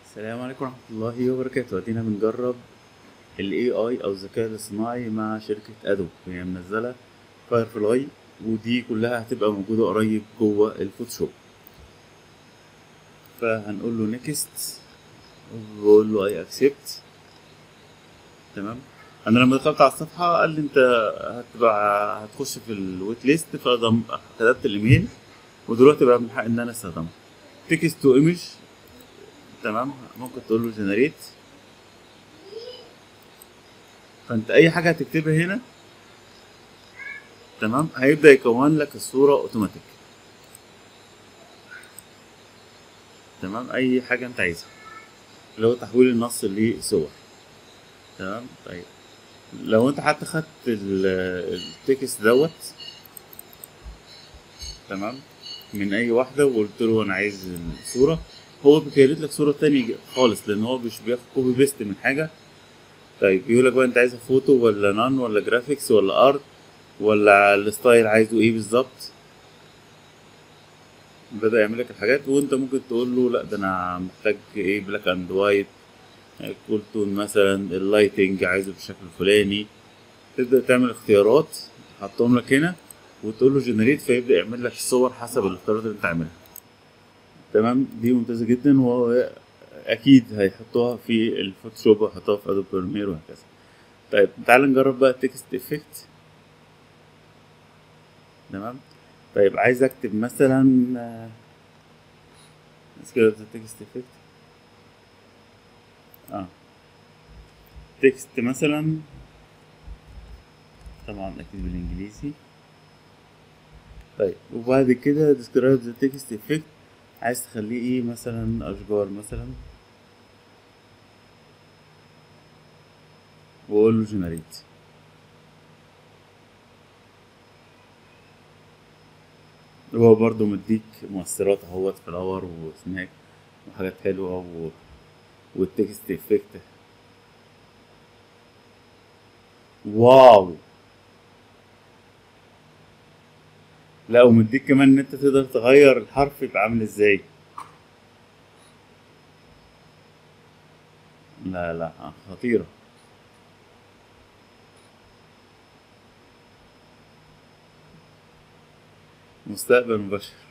السلام عليكم ورحمة الله وبركاته ادينا بنجرب ال AI او الذكاء الاصطناعي مع شركة ادوب هي منزلة فاير فلاي ودي كلها هتبقى موجودة قريب جوه الفوتوشوب فهنقول له نيكست وبقول له اي اكسبت تمام انا لما دخلت على الصفحة قال لي انت هتبقى هتخش في الويت ليست فكتبت الايميل ودلوقتي بقى من حق ان انا استخدمه تكست تو ايمج تمام ممكن تقول له جنريت فانت اي حاجه هتكتبها هنا تمام هيبدا يكون لك الصوره اوتوماتيك تمام اي حاجه انت عايزها اللي هو تحويل النص لصور تمام طيب لو انت حتى خدت التكست دوت تمام من اي واحده وقلت له انا عايز الصوره هو بيكريت لك صوره تانية خالص لان هو مش بياخد كوبي بيست من حاجه طيب بيقول لك بقى انت عايزها فوتو ولا نان ولا جرافيكس ولا ارت ولا الستايل عايزه ايه بالظبط بدا يعمل لك الحاجات وانت ممكن تقول له لا ده انا محتاج ايه بلاك اند وايت كول تون مثلا اللايتنج عايزه بالشكل الفلاني تبدا تعمل اختيارات حطهم لك هنا وتقول له جنريت فيبدا يعمل لك الصور حسب الاختيارات اللي انت عاملها تمام دي ممتازه جدا وهو اكيد هيحطوها في الفوتوشوب ويحطوها في ادوب بريمير وهكذا طيب تعال نجرب بقى تكست افكت تمام طيب عايز اكتب مثلا كده تكست افكت اه تكست مثلا طبعا اكيد بالانجليزي طيب وبعد كده describe the text effect عايز تخليه ايه مثلا اشجار مثلا واقول له جنريت هو برضو مديك مؤثرات اهوت فلاور وسناك وحاجات حلوة و... والتكست افكت واو لا ومديك كمان ان انت تقدر تغير الحرف يبقى عامل ازاي لا لا خطيرة مستقبل مباشر